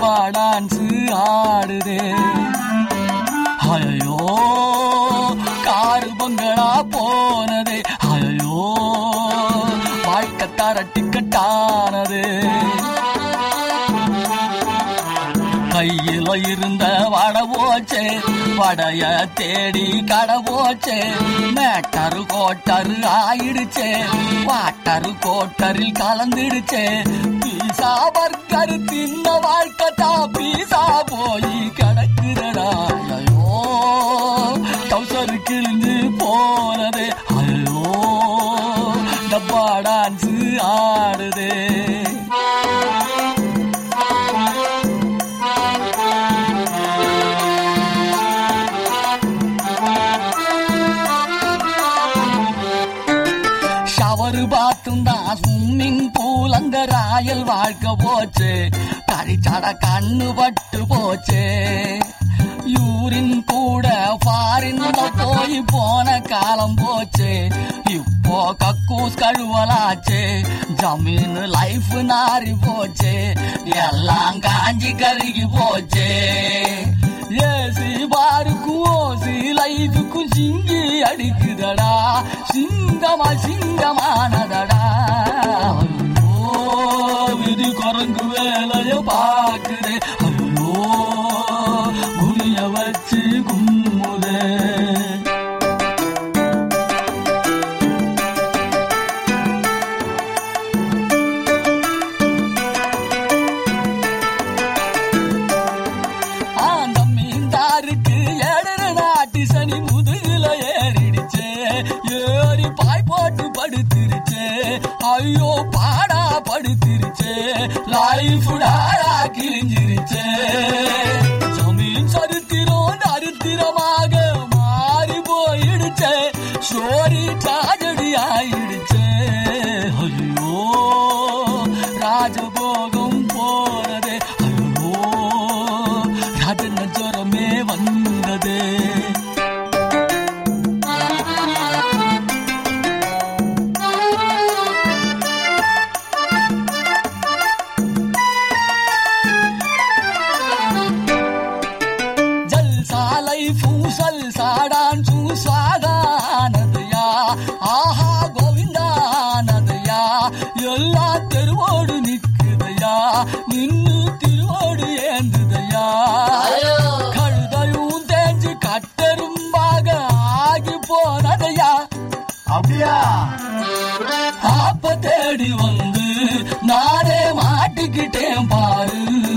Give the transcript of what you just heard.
டப்பா டான்ஸ் ஆடுதே ஐயோ காரு பங்களா போனதே ஐயோ வாழ்க்கை தர டிக்கெட்டானது கையில இருந்த வட போச்சே வடைய தேடி கடை போச்சே மேட்டரு கோட்டரு ஆயிடுச்சே வாட்டரு கோட்டரில் கலந்துடுச்சே பீசா பர்கர் தின்ன வாழ்க்கை தான் பீசா போய் கிடக்குறடா ஐயோ டவுசர் கிழிஞ்சு போனது ஐயோ டப்பா டான்ஸ் ஆடுதே ஷவர் பாத்தும் தான் ஸ்விம்மிங் பூல் அங்க ராயல் வாழ்க்கை போச்சு கழிச்சட கண்ணு பட்டு போச்சு யூரின் கூட ஃபாரின்ல போய் போன காலம் போச்சு இப்போ கக்கூஸ் கழுவலாச்சு ஜமீன் லைஃப் நாரி போச்சு எல்லாம் காஞ்சி கருகி போச்சு ஏசி பாருக்கும் ஓசி லைஃபுக்கும் சிங்கி அடிக்குதடா சிங்கமா சிங்கமானதடா ஐயோ விதி குரங்கு வேலைய பாக்குது ஐயோ குனிய வச்சு கும்முதே அந்த மீன்தாருக்கு ஏழரை நாட்டு சனி முதுகுல ஏறிடுச்சே ஏறி பாய் போட்டு படுத்துருச்சே ஐயோ பாடா படுத்துருச்சே லைஃப் டாடா கிழிஞ்சிருச்சே ஜமீன் சரித்திரம் தரித்திரமாக மாறி போயிடுச்சே ஸ்டோரி ட்ராஜடி ஆயிடுச்சே ஐயோ ராஜபோகம் போனதே ஐயோ ராஜன ஜுரமே வந்தது ஜல்சாலை பூசல் சாடான் சூசாகானதையா ஆஹா கோவிந்தானதையா எல்லா தெருவோடு நிக்குதையா நின்னு திருவோடு ஏந்துதையா கழுதையும் தேஞ்சு கட்டெரும்பாக ஆகி போனதையா அப்படியா ஆப்ப தேடி வந்து நானே மாட்டிக்கிட்டேன் பாரு